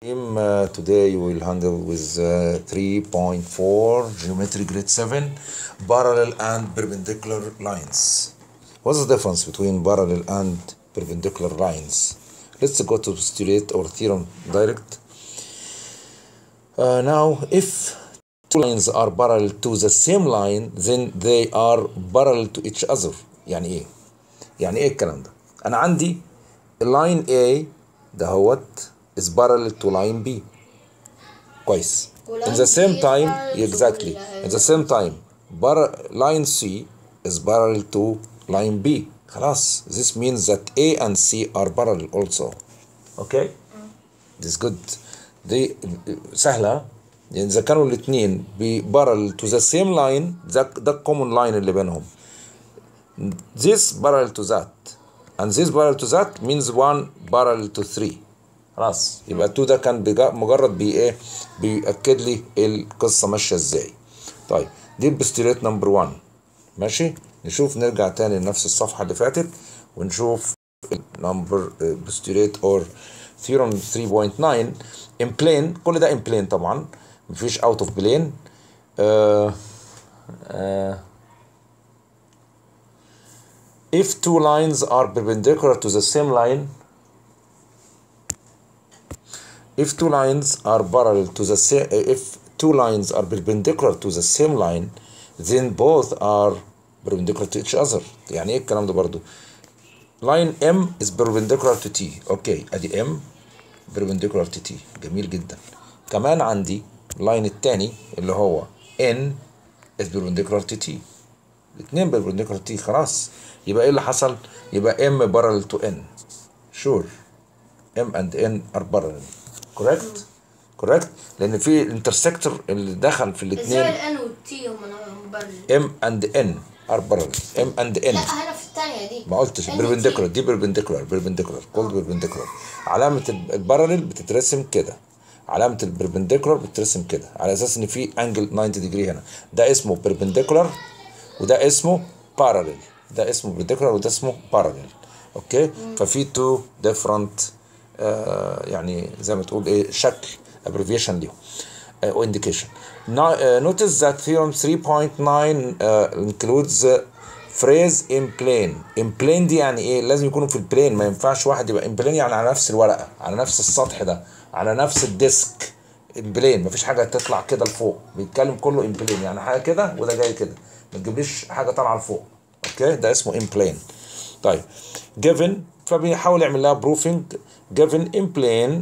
Um, uh, today we will handle with uh, 3.4 geometry grade 7 parallel and perpendicular lines what's the difference between parallel and perpendicular lines let's go to postulate or theorem direct uh, now if two lines are parallel to the same line then they are parallel to each other يعني ايه يعني ايه الكلام ده انا عندي line A دهوت is parallel to line B كويس in the same time exactly in the same time bar- line C is parallel to line B خلاص this means that A and C are parallel also okay this is good دي سهلة يعني إذا كانوا الاثنين parallel to the same line ده ده common line اللي بينهم this parallel to that and this parallel to that means one parallel to three خلاص يبقى 2 ده كان بجا- مجرد بي ايه بيأكد لي القصة ماشية ازاي طيب دي البستيريت نمبر 1 ماشي نشوف نرجع تاني لنفس الصفحة اللي فاتت ونشوف نمبر بستيريت اور ثيورم 3.9 in plane كل ده in plane طبعا مفيش out of plane آه آه if two lines are perpendicular to the same line if two lines are parallel to the same if two lines are perpendicular to the same line then both are perpendicular to each other يعني ايه الكلام ده برضو line M is perpendicular to T اوكي ادي M perpendicular to T جميل جدا كمان عندي line التاني اللي هو N is perpendicular to T الاثنين perpendicular to T خلاص يبقى ايه اللي حصل يبقى M parallel to N sure M and N are parallel correct correct لان في الانترسكتور اللي دخل في ازاي الاثنين الان والتي هم مبرر M and N are parallel M and N لا هنا في الثانيه دي ما قلتش N و T. perpendicular دي perpendicular perpendicular called perpendicular علامة ال- الباراليل بتترسم كده علامة البربنديكولار بتترسم كده على اساس ان في انجل 90 ديجري هنا ده اسمه perpendicular وده اسمه parallel ده اسمه perpendicular وده اسمه parallel اوكي ففي تو different آه يعني زي ما تقول ايه شكل abbreviation ليهم او indication. Now, uh, notice that theorem 3.9 uh, includes uh, phrase in plane. In plane دي يعني ايه؟ لازم يكونوا في البلين ما ينفعش واحد يبقى in plane يعني على نفس الورقة، على نفس السطح ده، على نفس الديسك. in plane مفيش حاجة تطلع كده لفوق، بيتكلم كله in plane يعني حاجة كده وده جاي كده. ما تجيبليش حاجة طالعة لفوق. اوكي؟ ده اسمه in plane. طيب given فبيحاول يعمل لها بروفنج given in plane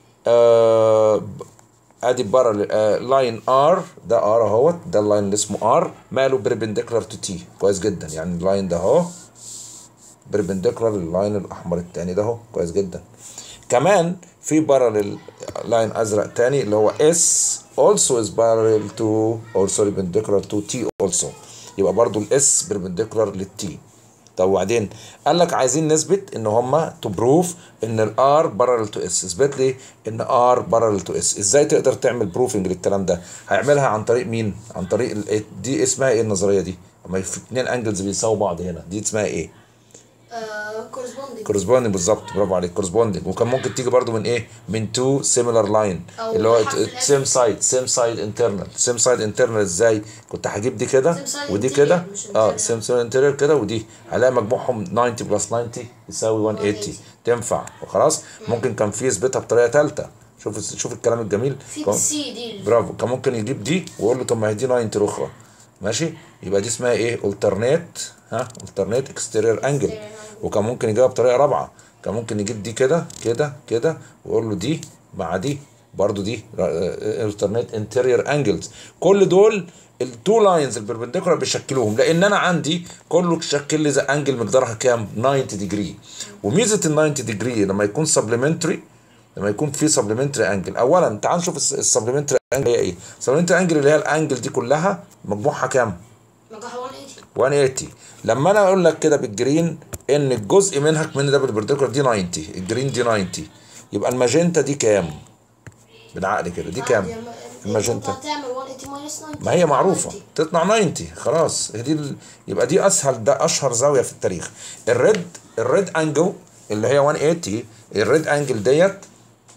آه ادي بره لاين ار ده ار اهوت ده اللاين اللي اسمه ار ماله بربنديكولار تو تي كويس جدا يعني اللاين ده اهو بربنديكولار لللاين الاحمر التاني ده اهو كويس جدا كمان في باراليل لاين ازرق تاني اللي هو اس also is parallel to or sorry perpendicular to t also يبقى برضو الاس بربنديكولار للتي طب وبعدين قال لك عايزين نثبت ان هما تو بروف ان الار بارل تو اس اثبت لي ان ار بارل تو اس ازاي تقدر تعمل بروفنج للكلام ده هيعملها عن طريق مين عن طريق ال- دي اسمها ايه النظريه دي اما في اتنين انجلز بيساووا بعض هنا دي اسمها ايه كورسبوندنج كورسبوندنج بالظبط برافو عليك كورسبوندنج وكان ممكن تيجي برضو من ايه من تو سيميلار لاين أو اللي هو حرف ال سيم سايد سيم سايد انترنال سيم سايد انترنال ازاي كنت هجيب دي كده Same side ودي interior كده مش اه internal. سيم سايد انترنال كده ودي هلاقي مجموعهم 90 بلس 90 يساوي 180 تنفع وخلاص ممكن كان في يثبتها بطريقه ثالثه شوف شوف الكلام الجميل في كان- سي دي برافو كان ممكن يجيب دي ويقول له طب ما هي دي 90 اخرى ماشي يبقى دي اسمها ايه alternate ها alternate exterior angle وكان ممكن يجيبها بطريقه رابعه كان ممكن يجيب دي كده كده كده ويقول له دي مع دي برضو دي آه، alternate interior angles كل دول التو لاينز البربنديكولار بيشكلوهم لان انا عندي كله شكل لي ذا انجل مقدارها كام 90 ديجري وميزه ال 90 ديجري لما يكون سبلمنتري لما يكون في سبلمنتري انجل اولا تعال نشوف السبلمنتري انجل هي ايه السبلمنتري انجل اللي هي الانجل دي كلها مجموعها كام مجموعها 180 180 لما انا اقول لك كده بالجرين ان الجزء منها من ده بالبرتيكولار دي 90 الجرين دي 90 يبقى الماجنتا دي كام بالعقل كده دي كام الماجنتا هتعمل 180 ماينس 90 ما هي معروفة 90. تطلع 90 خلاص هي دي ال... يبقى دي اسهل ده اشهر زاوية في التاريخ الريد الريد انجل اللي هي 180 الريد انجل ديت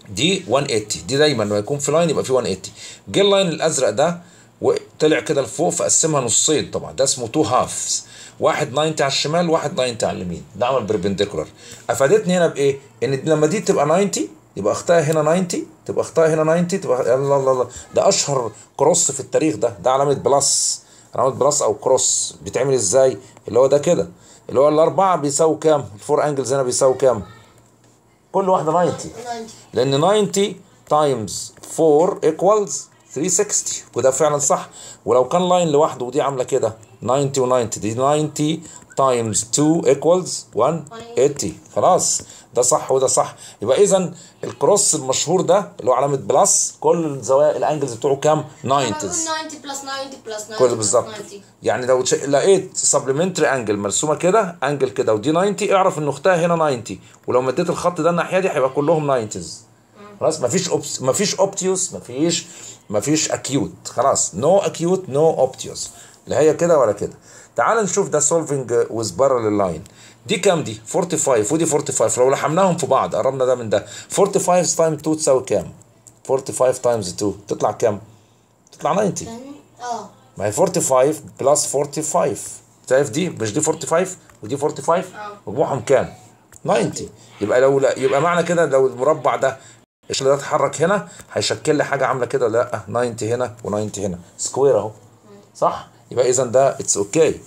دي 180 دي دايما لما يكون في لاين يبقى في 180 جه اللاين الازرق ده وطلع كده لفوق فقسمها نصين طبعا ده اسمه تو هافز واحد 90 على الشمال واحد 90 على اليمين ده عمل بربنديكولار افادتني هنا بايه ان لما دي تبقى 90 يبقى اختها هنا 90 تبقى اختها هنا 90 تبقى يلا الله الله ده اشهر كروس في التاريخ ده ده علامه بلس علامه بلس او كروس بيتعمل ازاي اللي هو ده كده اللي هو الاربعه بيساووا كام الفور انجلز هنا بيساووا كام كل واحده 90 90 لان 90 تايمز 4 ايكوالز 360 وده فعلا صح ولو كان لاين لوحده ودي عامله كده 90 و90 دي 90 تايمز 2 ايكوالز 180 خلاص ده صح وده صح يبقى اذا الكروس المشهور ده اللي هو علامه بلس كل الزوايا الانجلز بتوعه كام 90 90 بلس 90 بلس 90 كل بلس بالظبط 90. يعني لو تش- لقيت سبلمنتري انجل مرسومه كده انجل كده ودي 90 اعرف ان اختها هنا 90 ولو مديت الخط ده الناحيه دي هيبقى كلهم 90 خلاص مفيش أوبس مفيش اوبتيوس مفيش مفيش اكيوت خلاص نو اكيوت نو اوبتيوس لا هي كده ولا كده تعال نشوف ده سولفنج ويز بارل لاين دي كام دي 45 ودي 45 لو لحمناهم في بعض قربنا ده من ده 45 تايم 2 تساوي كام 45 تايمز 2 تطلع كام تطلع 90 10 اه ما هي 45 بلس 45 شايف دي مش دي 45 ودي 45 مجموعهم كام 90 يبقى لو لا يبقى معنى كده لو المربع ده الشكل ده اتحرك هنا هيشكل لي حاجه عامله كده ولا لا 90 هنا و90 هنا سكوير اهو صح يبقى اذا ده اتس اوكي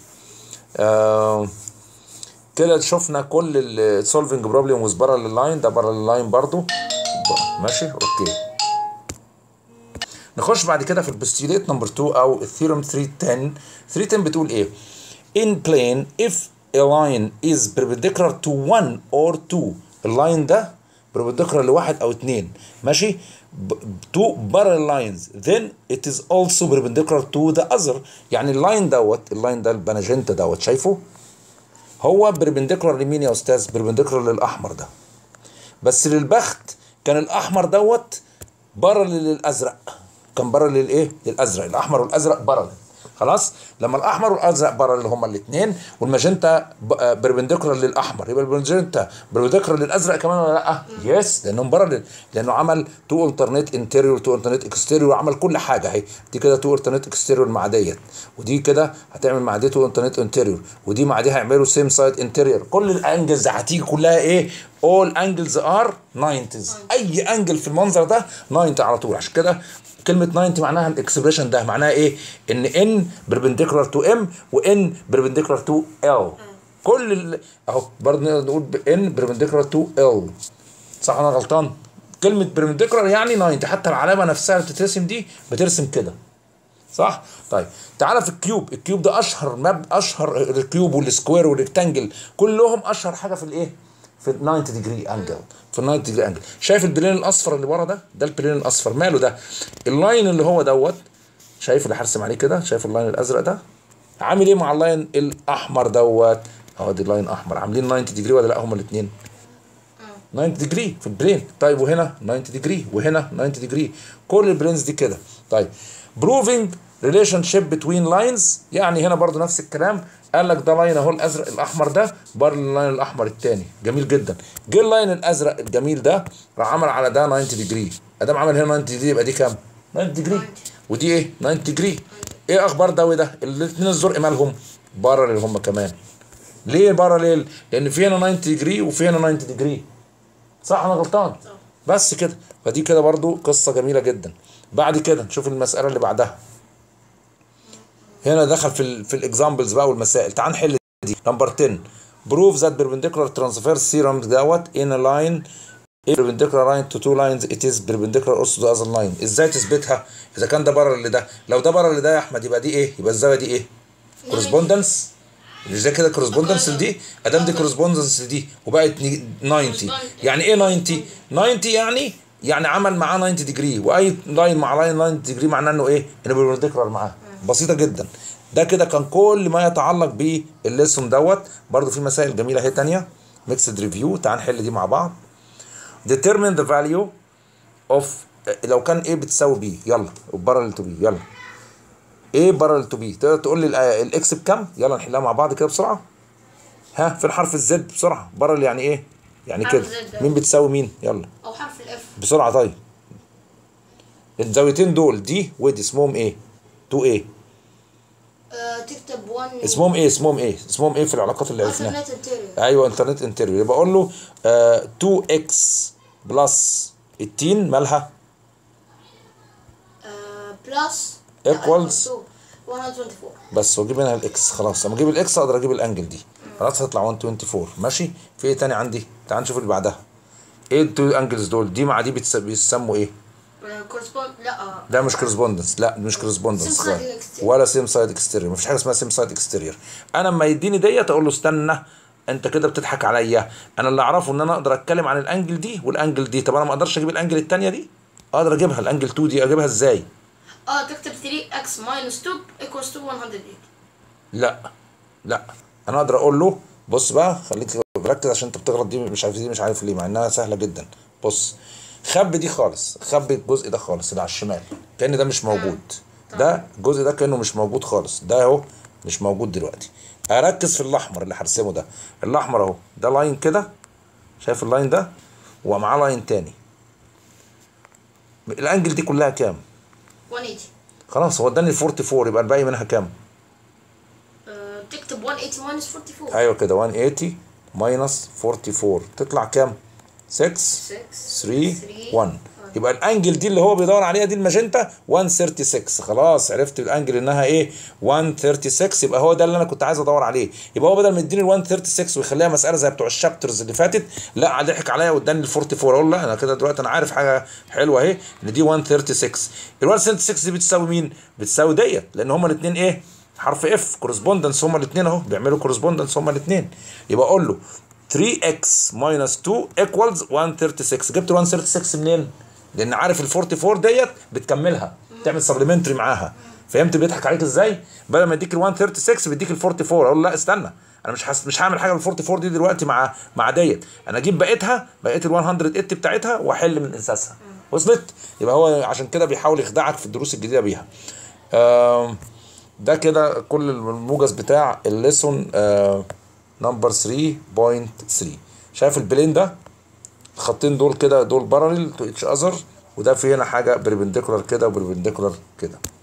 كده شفنا كل السولفنج بروبلم ويز بارل لاين ده بارل لاين برضو ماشي اوكي نخش بعد كده في البوستيليت نمبر 2 او الثيورم 310 310 بتقول ايه in plane if a line is perpendicular to one or two اللاين ده perpendicular لواحد او اتنين ماشي ب- two parallel lines then it is also perpendicular to the other يعني اللاين دوت اللاين ده البناجنتا دوت شايفه هو بربنديكولار لمين يا استاذ بربنديكولار للاحمر ده بس للبخت كان الاحمر دوت برل للازرق كان برل للايه للازرق الاحمر والازرق برل خلاص لما الاحمر والازرق برل اللي هما الاثنين والماجنتا بربنديكولار للاحمر يبقى الماجنتا بربنديكولار للازرق كمان ولا لا يس لانهم برل لانه عمل تو الترنيت انتيريور تو الترنيت اكستيريور عمل كل حاجه اهي دي كده تو الترنيت اكستيريور مع ديت ودي كده هتعمل مع دي تو الترنيت انتيريور ودي مع دي هيعملوا سيم سايد انتيريور كل الانجلز هتيجي كلها ايه all angles are 90s اي انجل في المنظر ده 90 على طول عشان كده كلمة 90 معناها الاكسبريشن ده معناها ايه؟ ان ان بربنديكولار تو ام وان بربنديكولار تو ال كل ال... اهو برضه نقدر نقول ان بربنديكولار تو ال صح انا غلطان؟ كلمة بربنديكولار يعني 90 حتى العلامة نفسها اللي بتترسم دي بترسم كده صح؟ طيب تعالى في الكيوب، الكيوب ده اشهر مب اشهر الكيوب والسكوير والريكتانجل كلهم اشهر حاجه في الايه؟ في ال 90 ديجري انجل في ال 90 ديجري انجل شايف البلين الاصفر اللي ورا ده؟ ده البلين الاصفر ماله ده؟ اللاين اللي هو دوت شايف اللي هرسم عليه كده؟ شايف اللاين الازرق ده؟ عامل ايه مع اللاين الاحمر دوت؟ اهو دي لاين احمر عاملين 90 ديجري ولا لا هما الاثنين؟ 90 ديجري في البرين طيب وهنا 90 ديجري وهنا 90 ديجري كل البرينز دي كده طيب بروفينج ريليشن شيب بتوين لاينز يعني هنا برضو نفس الكلام قال لك ده لاين اهو الازرق الاحمر ده بر اللاين الاحمر الثاني جميل جدا جه اللاين الازرق الجميل ده راح عمل على ده 90 ديجري ادام عمل هنا 90 ديجري يبقى دي كام 90 ديجري ودي ايه 90 ديجري ايه اخبار ده وده الاثنين الزرق مالهم بره اللي هم كمان ليه بره ليه لان في هنا 90 ديجري وفي هنا 90 ديجري صح انا غلطان بس كده فدي كده برضو قصة جميلة جدا بعد كده نشوف المسألة اللي بعدها هنا دخل في ال في الاكزامبلز بقى والمسائل تعال نحل دي نمبر 10 بروف ذات perpendicular transverse theorem دوت in a line a perpendicular line to two lines it is perpendicular also to the other line ازاي تثبتها اذا كان ده بره اللي ده لو ده بره اللي ده يا احمد يبقى دي ايه يبقى الزاويه دي ايه كورسبوندنس مش ده كده كورسبوندنس لدي ادام دي كورسبوندنس لدي وبقت 90 يعني ايه 90 90 يعني يعني عمل معاه 90 ديجري واي لاين مع لاين 90 ديجري معناه انه ايه انه بيربنديكولار معاه بسيطه جدا ده كده كان كل ما يتعلق بالليسون دوت برضو في مسائل جميله اهي تانية ميكسد ريفيو تعال نحل دي مع بعض determine the value of لو كان ايه بتساوي بي يلا وبارل تو بي يلا ايه بارل تو بي تقدر تقول لي الاكس بكام يلا نحلها مع بعض كده بسرعه ها فين حرف الزد بسرعه بارل يعني ايه يعني حرف كده زد ده. مين بتساوي مين يلا او حرف الاف بسرعه طيب الزاويتين دول دي ودي اسمهم ايه 2 ايه آه تكتب 1 اسمهم ايه اسمهم ايه اسمهم ايه في العلاقات اللي عرفناها alternate interior ايوه انترنت انترفيو يبقى اقول له آه 2 اكس بلس 18 مالها آه بلس Equals. 124 بس واجيب منها الاكس خلاص لما اجيب الاكس اقدر اجيب الانجل دي خلاص هتطلع 124 ماشي في ايه تاني عندي تعال نشوف اللي بعدها ايه التو انجلز دول دي مع دي بيتس- بيسموا ايه كورسبوند لا آه. ده مش كورسبوندنس لا مش كورسبوندنس Same side exterior. ولا سيم سايد اكستيريور مفيش حاجه اسمها سيم سايد اكستيريور انا اما يديني ديت اقول له استنى انت كده بتضحك عليا انا اللي اعرفه ان انا اقدر اتكلم عن الانجل دي والانجل دي طب انا ما اقدرش اجيب الانجل الثانيه دي اقدر اجيبها الانجل 2 دي اجيبها ازاي اه تكتب 3x minus 2 equals to 108 لا لا انا اقدر اقول له بص بقى خليك ركز عشان انت بتغلط دي مش عارف دي مش عارف ليه مع انها سهله جدا بص خبي دي خالص خبي الجزء ده خالص اللي على الشمال كان ده مش موجود ده الجزء ده كانه مش موجود خالص ده اهو مش موجود دلوقتي اركز في الاحمر اللي هرسمه ده الاحمر اهو ده لاين كده شايف اللاين ده ومعاه لاين تاني الانجل دي كلها كام 180 خلاص هو اداني 44 يبقى الباقي منها كام آه تكتب 180 minus 44 ايوه كده 180 ماينس 44 تطلع كام 6 6 3 1 يبقى الانجل دي اللي هو بيدور عليها دي الماجنتا 136 خلاص عرفت الانجل انها ايه 136 يبقى هو ده اللي انا كنت عايز ادور عليه يبقى هو بدل ما يديني ال 136 ويخليها مساله زي بتوع الشابترز اللي فاتت لا ضحك عليا واداني ال 44 اقول لا انا كده دلوقتي انا عارف حاجه حلوه اهي ان دي 136 ال 136 دي بتساوي مين؟ بتساوي ديت لان هما الاثنين ايه؟ حرف اف كورسبوندنس هما الاثنين اهو بيعملوا كورسبوندنس هما الاثنين يبقى اقول له 3x minus 2 equals 136 جبت ال 136 منين؟ لان عارف ال 44 ديت بتكملها تعمل سبلمنتري معاها فهمت بيضحك عليك ازاي؟ بدل ما يديك ال 136 بيديك ال 44 اقول له لا استنى انا مش حس... مش هعمل حاجه بال 44 دي دلوقتي مع مع ديت انا اجيب بقيتها بقيه ال 108 بتاعتها واحل من اساسها وصلت؟ يبقى هو عشان كده بيحاول يخدعك في الدروس الجديده بيها. آم، ده كده كل الموجز بتاع الليسون نمبر 3.3 شايف البلين ده الخطين دول كده دول باراليل تو اتش اذر وده في هنا حاجه بربنديكولار كده وبربنديكولار كده